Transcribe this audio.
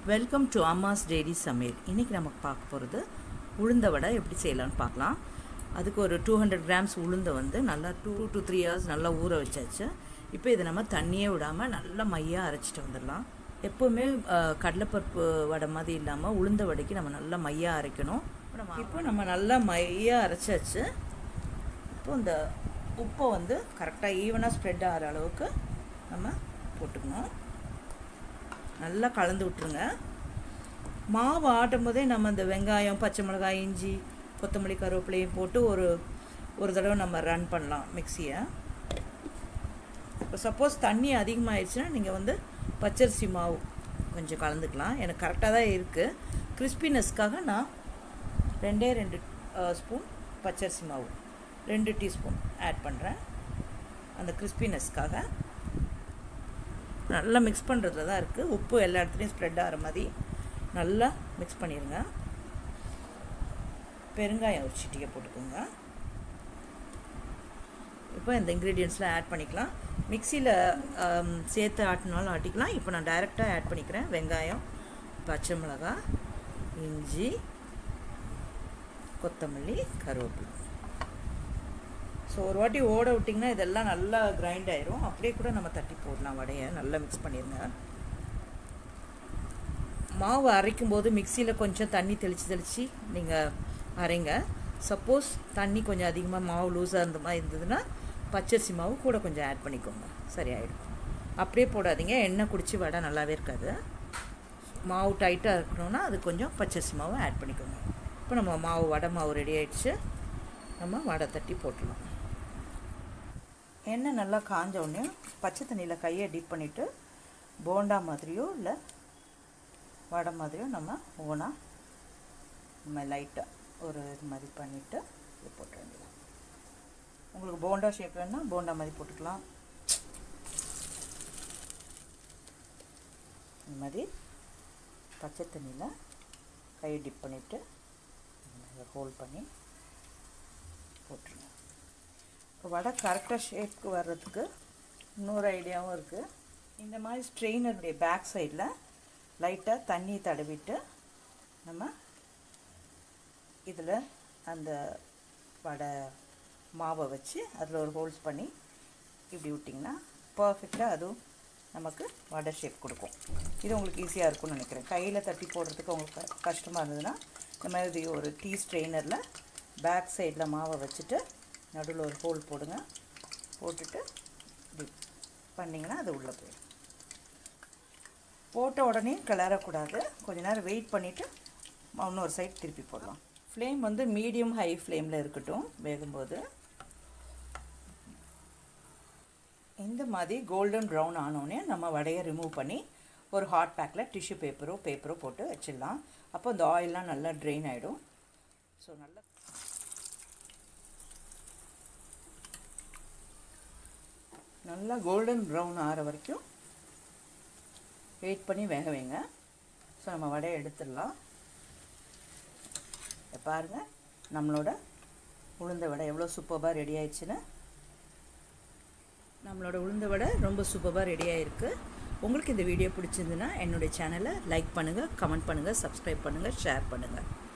welcome to அம்மாஸ் daily சமையல் இன்றைக்கி நம்ம பார்க்க போகிறது உளுந்த வடை எப்படி செய்யலாம்னு பார்க்கலாம் அதுக்கு ஒரு டூ ஹண்ட்ரட் கிராம்ஸ் உளுந்தை வந்து நல்லா டூ டு த்ரீ ஹவர்ஸ் நல்லா ஊற வச்சாச்சு இப்போ இதை நம்ம தண்ணியே விடாமல் நல்லா மையாக அரைச்சிட்டு வந்துடலாம் எப்போவுமே அஹ், கடலைப்பருப்பு வடை மாதிரி இல்லாமல் உளுந்த வடைக்கு நம்ம நல்லா மையாக அரைக்கணும் இப்போ நம்ம நல்லா மையாக அரைச்சாச்சு இப்போ இந்த உப்பை வந்து கரெக்டாக ஈவனாக ஸ்ப்ரெட் ஆகிற அளவுக்கு நம்ம போட்டுக்கணும் நல்லா கலந்து விட்ருங்க மாவு ஆட்டும் போதே நம்ம இந்த வெங்காயம் பச்சை மிளகாய் இஞ்சி கொத்தமல்லி கருவேப்பிலையும் போட்டு ஒரு ஒரு தடவை நம்ம ரன் பண்ணலாம் மிக்சியை இப்போ சப்போஸ் தண்ணி அதிகமாகிடுச்சுன்னா நீங்கள் வந்து பச்சரிசி மாவு கொஞ்சம் கலந்துக்கலாம் எனக்கு கரெக்டாக தான் இருக்குது கிறிஸ்பினஸ்க்காக நான் ரெண்டே ரெண்டு ஸ்பூன் பச்சரிசி மாவு ரெண்டு டீஸ்பூன் ஆட் பண்ணுறேன் அந்த கிறிஸ்பினஸ்க்காக நல்லா மிக்ஸ் பண்ணுறதுல தான் இருக்குது உப்பு எல்லா இடத்துலையும் ஸ்ப்ரெட் ஆகிற மாதிரி நல்லா மிக்ஸ் பண்ணிடுங்க பெருங்காயம் ஒரு சிட்டியை போட்டுக்கோங்க இப்போ இந்த இன்க்ரீடியன்ஸ்லாம் ஆட் பண்ணிக்கலாம் மிக்சியில் சேர்த்து ஆட்டினாலும் ஆட்டிக்கலாம் இப்போ நான் டைரெக்டாக ஆட் பண்ணிக்கிறேன் வெங்காயம் பச்சை மிளகாய் இஞ்சி கொத்தமல்லி கருவேப்பிலை ஸோ ஒரு வாட்டி ஓட விட்டிங்கன்னா இதெல்லாம் நல்லா கிரைண்ட் ஆயிரும் அப்படியே கூட நம்ம தட்டி போடலாம் வடையை நல்லா மிக்ஸ் பண்ணிடுங்க மாவு அரைக்கும் போது மிக்சியில் கொஞ்சம் தண்ணி தெளித்து தெளித்து நீங்கள் அரைங்க சப்போஸ் தண்ணி கொஞ்சம் அதிகமாக மாவு லூஸாக இருந்த மாதிரி இருந்ததுன்னா பச்சரிசி மாவு கூட கொஞ்சம் ஆட் பண்ணிக்கோங்க சரியாயிடும் அப்படியே போடாதீங்க எண்ணெய் குடிச்சு வடை நல்லாவே இருக்காது மாவு டைட்டாக இருக்கணும்னா அது கொஞ்சம் பச்சரிசி மாவு ஆட் பண்ணிக்கோங்க இப்போ நம்ம மாவு வடை மாவு ரெடி ஆயிடுச்சு நம்ம வடை தட்டி போட்டுடலாம் எண்ணெய் நல்லா காஞ்ச உடனே பச்சை தண்ணியில் கையை டிப் பண்ணிவிட்டு போண்டா மாதிரியோ இல்லை வடை மாதிரியோ நம்ம ஓனாக நம்ம லைட்டாக ஒரு இது மாதிரி பண்ணிவிட்டு இது போட்ட வேண்டியதான் உங்களுக்கு போண்டா ஷேப் வேணுன்னா போண்டா மாதிரி போட்டுக்கலாம் இந்த மாதிரி பச்சை தண்ணியில் கையை டிப் பண்ணிவிட்டு ஹோல்ட் பண்ணி போட்டுருங்க இப்போ வடை கரெக்டாக ஷேப்க்கு வர்றதுக்கு இன்னொரு ஐடியாவும் இருக்குது இந்த மாதிரி ஸ்ட்ரெயினருடைய பேக் சைடில் லைட்டாக தண்ணி தடவிட்டு நம்ம இதில் அந்த வடை மாவை வச்சு அதில் ஒரு ஹோல்ஸ் பண்ணி இப்படி விட்டிங்கன்னா பர்ஃபெக்டாக அதுவும் நமக்கு வடை ஷேப் கொடுக்கும் இது உங்களுக்கு ஈஸியாக இருக்கும்னு நினைக்கிறேன் கையில் தட்டி போடுறதுக்கு உங்களுக்கு க- கஷ்டமாக இருந்ததுன்னா இந்த மாதிரி ஒரு டீ ஸ்ட்ரெயினரில் பேக் சைடில் மாவை வச்சுட்டு நடுவில் ஒரு ஹோல் போடுங்க போட்டுட்டு இப்படி பண்ணிங்கன்னா அது உள்ளே போயிடும் போட்ட உடனே கிளறக்கூடாது கொஞ்ச நேரம் வெயிட் பண்ணிவிட்டு இன்னொரு சைடு திருப்பி போடலாம் ஃப்ளேம் வந்து மீடியம் ஹை ஃப்ளேமில் இருக்கட்டும் வேகும்போது இந்த மாதிரி கோல்டன் ப்ரௌன் ஆனோடனே நம்ம வடையை ரிமூவ் பண்ணி ஒரு ஹாட் பேக்கில் டிஷ்யூ பேப்பரோ பேப்பரோ போட்டு வச்சிடலாம் அப்போ இந்த ஆயிலெலாம் நல்லா ட்ரெயின் ஆகிடும் ஸோ நல்லா நல்லா கோல்டன் ப்ரௌன் ஆகிற வரைக்கும் வெயிட் பண்ணி வேக வைங்க ஸோ நம்ம வடையை எடுத்துடலாம் இதை பாருங்க நம்மளோட உளுந்த வடை எவ்வளோ சூப்பராக ரெடி ஆயிடுச்சுன்னு நம்மளோட உளுந்த வடை ரொம்ப சூப்பராக ரெடி ஆயிருக்கு உங்களுக்கு இந்த வீடியோ பிடிச்சிருந்துன்னா என்னுடைய சேனலை லைக் பண்ணுங்கள் கமெண்ட் பண்ணுங்கள் சப்ஸ்கிரைப் பண்ணுங்கள் ஷேர் பண்ணுங்கள்